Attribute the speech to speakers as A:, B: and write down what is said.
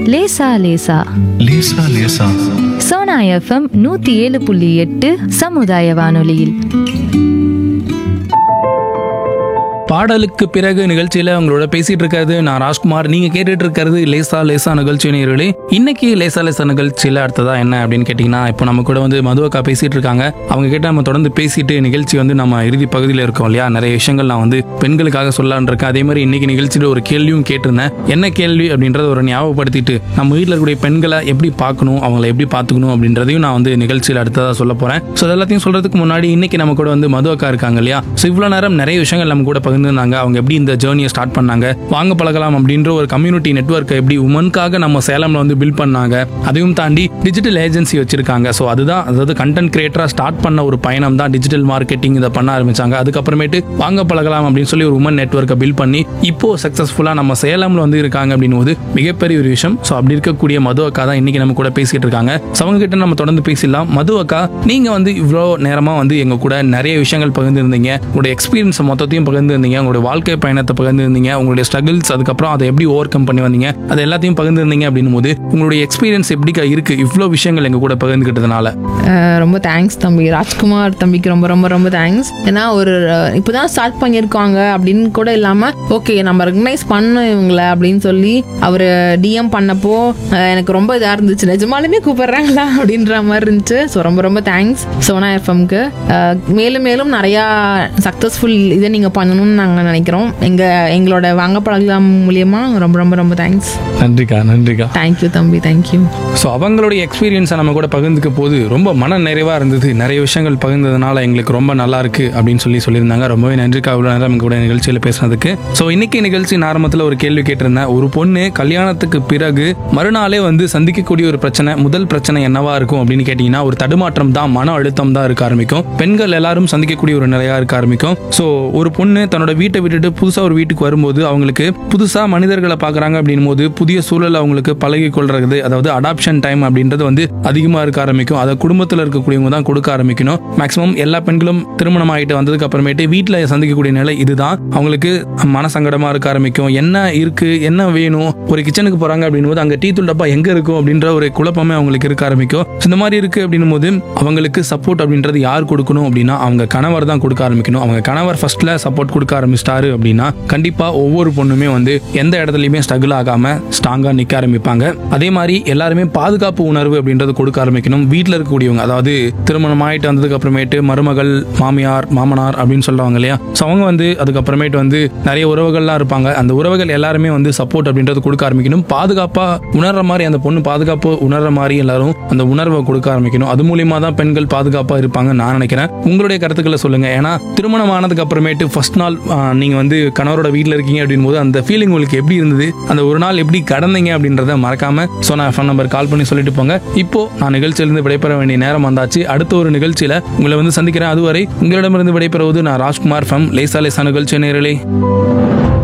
A: லேசா லேசா
B: லேசா லேசா
A: சோனா எஃப்எம் நூத்தி ஏழு புள்ளி எட்டு சமுதாய வானொலியில்
C: பாடலுக்கு பிறகு நிகழ்ச்சியில உங்களோட பேசிட்டு இருக்கிறது நான் ராஜ்குமார் நீங்க கேட்டுட்டு இருக்கிறது லேசா லேசா நிகழ்ச்சி நேயர்களே இன்னைக்கு லேசா லேசா நிகழ்ச்சியில அடுத்ததா என்ன அப்படின்னு கேட்டீங்கன்னா இப்போ நம்ம கூட வந்து மதுவக்கா பேசிட்டு இருக்காங்க அவங்க கிட்ட நம்ம தொடர்ந்து பேசிட்டு நிகழ்ச்சி வந்து நம்ம இறுதி பகுதியில் இருக்கோம் இல்லையா நிறைய விஷயங்கள் நான் வந்து பெண்களுக்காக சொல்லலான் இருக்கேன் அதே மாதிரி இன்னைக்கு நிகழ்ச்சியில ஒரு கேள்வியும் கேட்டிருந்தேன் என்ன கேள்வி அப்படின்றத ஒரு ஞாபகப்படுத்திட்டு நம்ம வீட்டில் இருக்கக்கூடிய பெண்களை எப்படி பார்க்கணும் அவங்கள எப்படி பார்த்துக்கணும் அப்படின்றதையும் நான் வந்து நிகழ்ச்சியில் அடுத்ததா சொல்ல போறேன் ஸோ எல்லாத்தையும் சொல்றதுக்கு முன்னாடி இன்னைக்கு நம்ம கூட வந்து மது அக்கா இருக்காங்க இல்லையா ஸோ இவ்வளோ நேரம் நிறைய விஷயங்கள் நம்ம கூட பகிர்ந்துருந்தாங்க அவங்க எப்படி இந்த ஜேர்னியை ஸ்டார்ட் பண்ணாங்க வாங்க பழகலாம் அப்படின்ற ஒரு கம்யூனிட்டி நெட்வொர்க்கை எப்படி உமனுக்காக நம்ம சேலம்ல வந்து பில்ட் பண்ணாங்க அதையும் தாண்டி டிஜிட்டல் ஏஜென்சி வச்சிருக்காங்க ஸோ அதுதான் அதாவது கண்டென்ட் கிரியேட்டரா ஸ்டார்ட் பண்ண ஒரு பயணம் தான் டிஜிட்டல் மார்க்கெட்டிங் இதை பண்ண ஆரம்பிச்சாங்க அதுக்கப்புறமேட்டு வாங்க பழகலாம் அப்படின்னு சொல்லி ஒரு உமன் நெட்வொர்க்கை பில்ட் பண்ணி இப்போ சக்சஸ்ஃபுல்லா நம்ம சேலம்ல வந்து இருக்காங்க அப்படின்னும் போது மிகப்பெரிய ஒரு விஷயம் ஸோ அப்படி இருக்கக்கூடிய மது அக்கா தான் இன்னைக்கு நம்ம கூட பேசிட்டு இருக்காங்க ஸோ அவங்க கிட்ட நம்ம தொடர்ந்து பேசிடலாம் மது அக்கா நீங்க வந்து இவ்வளோ நேரமா வந்து எங்க கூட நிறைய விஷயங்கள் பகிர்ந்துருந்தீங்க உங்களுடைய எக்ஸ்பீரியன்ஸ் மொத்தத்தையும் பகிர்ந்துருந்தீங்க உங்களுடைய வாழ்க்கை பயணத்தை பகிர்ந்துருந்தீங்க உங்களுடைய ஸ்ட்ரகிள்ஸ் அதுக்கப்புறம் அதை எப்படி ஓவர் கம் பண்ணி வந்தீங்க அது எல்லாத்தையும் பகிர்ந்துருந்தீங்க அப்படின்னும் போது உங்களுடைய எக்ஸ்பீரியன்ஸ் எப்படிக்கா இருக்கு இவ்வளோ விஷயங்கள் எங்க கூட பகிர்ந்துக்கிட்டதுனால
D: அஹ் ரொம்ப தேங்க்ஸ் தம்பி ராஜ்குமார் தம்பிக்கு ரொம்ப ரொம்ப ரொம்ப தேங்க்ஸ் ஏன்னா ஒரு அஹ், இப்போதான் ஸ்டார்ட் பண்ணியிருக்காங்க அப்படின்னு கூட இல்லாமல் ஓகே நம்ம ரெகனைஸ் பண்ணோம் இவங்கள அப்படின்னு சொல்லி அவர் டிஎம் பண்ணப்போ அஹ், எனக்கு ரொம்ப இதாக இருந்துச்சு நிஜமாலுமே கூப்பிடுறாங்களா அப்படின்ற மாதிரி இருந்துச்சு ஸோ ரொம்ப ரொம்ப தேங்க்ஸ் சோனா எஃப்எம்க்கு மேலும் மேலும் நிறையா சக்ஸஸ்ஃபுல் இதை நீங்கள் பண்ணணும்னு நாங்கள் நினைக்கிறோம் எங்கள் எங்களோட வாங்க பழகலாம் மூலியமா ரொம்ப ரொம்ப ரொம்ப தேங்க்ஸ்
C: நன்றிக்கா நன்றிக்கா
D: தேங்க்யூ தம்பி தேங்க்யூ
C: ஸோ அவங்களுடைய எக்ஸ்பீரியன்ஸை நம்ம கூட பகிர்ந்துக்க போது ரொம்ப மன நிறைவாக இருந்தது நிறைய விஷயங்கள் பகிர்ந்ததுனால எங்களுக்கு ரொம்ப நல்லா இருக்கு அப்படின்னு சொல்லி சொல்லியிருந்தாங்க ரொம்பவே நன்றிக்கா இவ்வளோ நேரம் எங்க கூட நிகழ்ச்சியில் பேசுனதுக்கு ஸோ இன்னைக்கு நிகழ்ச்சி ஆரம்பத்தில் ஒரு கேள்வி கேட்டிருந்தேன் ஒரு பொண்ணு கல்யாணத்துக்கு பிறகு மறுநாளே வந்து சந்திக்கக்கூடிய ஒரு பிரச்சனை முதல் பிரச்சனை என்னவா இருக்கும் அப்படின்னு கேட்டிங்கன்னா ஒரு தடுமாற்றம் தான் மன அழுத்தம் தான் இருக்க ஆரம்பிக்கும் பெண்கள் எல்லாரும் சந்திக்கக்கூடிய ஒரு நிலையா இருக்க ஆரம்பிக்கும் ஸோ ஒரு பொண்ணு தன்னோட வீட்டை விட்டுட்டு புதுசாக ஒரு வீட்டுக்கு வரும்போது அவங்களுக்கு புதுசாக மனிதர்களை பார்க்குறாங்க அப்படின்னும் போது புதிய சூழல் அவங்களுக்கு பழகி கொள்றது அதாவது அடாப்ஷன் டைம் அப்படின்றது வந்து அதிகமாக இருக்க ஆரம்பிக்கும் அதை குடும்பத்தில் இருக்கக்கூடியவங்க தான் கொடுக்க ஆரம்பிக்கணும் மேக்ஸிமம் எல்லா பெண்களும் திருமணம் ஆகிட்டு வந்ததுக்கு அப்புறமேட்டு வீட்டில் சந்திக்கக்கூடிய நிலை இதுதான் அவங்களுக்கு மனசங்கடமாக இருக்க ஆரம்பிக்கும் என்ன இருக்கு என்ன வேணும் ஒரு கிச்சனுக்கு போகிறாங்க அப்படின்னும் போது அங்கே டீ தூள் டப்பா எங்கே இருக்கும் அப்படின்ற ஒரு குழப்பமே அவங்களுக்கு இருக்க ஆரம்பிக்கும் So, இந்த மாதிரி இருக்கு அப்படின்னும் போது அவங்களுக்கு சப்போர்ட் அப்படின்றது யார் கொடுக்கணும் அப்படின்னா அவங்க கணவர் தான் கொடுக்க ஆரம்பிக்கணும் அவங்க கணவர் ஃபர்ஸ்ட்ல சப்போர்ட் கொடுக்க ஆரம்பிச்சிட்டாரு அப்படின்னா கண்டிப்பா ஒவ்வொரு பொண்ணுமே வந்து எந்த இடத்துலையுமே ஸ்ட்ரகிள் ஆகாம ஸ்ட்ராங்கா நிக்க ஆரம்பிப்பாங்க அதே மாதிரி எல்லாருமே பாதுகாப்பு உணர்வு அப்படின்றது கொடுக்க ஆரம்பிக்கணும் வீட்டில் இருக்கக்கூடியவங்க அதாவது திருமணம் ஆயிட்டு வந்ததுக்கு அப்புறமேட்டு மருமகள் மாமியார் மாமனார் அப்படின்னு சொல்லுவாங்க இல்லையா ஸோ அவங்க வந்து அதுக்கப்புறமேட்டு வந்து நிறைய உறவுகள்லாம் இருப்பாங்க அந்த உறவுகள் எல்லாருமே வந்து சப்போர்ட் அப்படின்றது கொடுக்க ஆரம்பிக்கணும் பாதுகாப்பா உணர்ற மாதிரி அந்த பொண்ணு பாதுகாப்பு உணர்ற மாதிரி எல்லாரும் அந்த உணர்வை கொடுக்க ஆரம்பிக்கணும் அது மூலியமா தான் பெண்கள் பாதுகாப்பா இருப்பாங்க நான் நினைக்கிறேன் உங்களுடைய கருத்துக்களை சொல்லுங்க ஏன்னா திருமணம் ஆனதுக்கு அப்புறமேட்டு ஃபர்ஸ்ட் நாள் ஆ, நீங்க வந்து கணவரோட வீட்டில் இருக்கீங்க அப்படின் போது அந்த ஃபீலிங் உங்களுக்கு எப்படி இருந்தது அந்த ஒரு நாள் எப்படி கடந்தீங்க அப்படின்றத மறக்காம சோனா ஃபோன் நம்பர் கால் பண்ணி சொல்லிட்டு போங்க இப்போ நான் நிகழ்ச்சியிலிருந்து விடைபெற வேண்டிய நேரம் வந்தாச்சு அடுத்த ஒரு நிகழ்ச்சியில உங்களை வந்து சந்திக்கிறேன் அதுவரை உங்களிடமிருந்து விடைபெறுவது நான் ராஜ்குமார் ஃபம் லேசா லேசா நிகழ்ச்சி நேரலே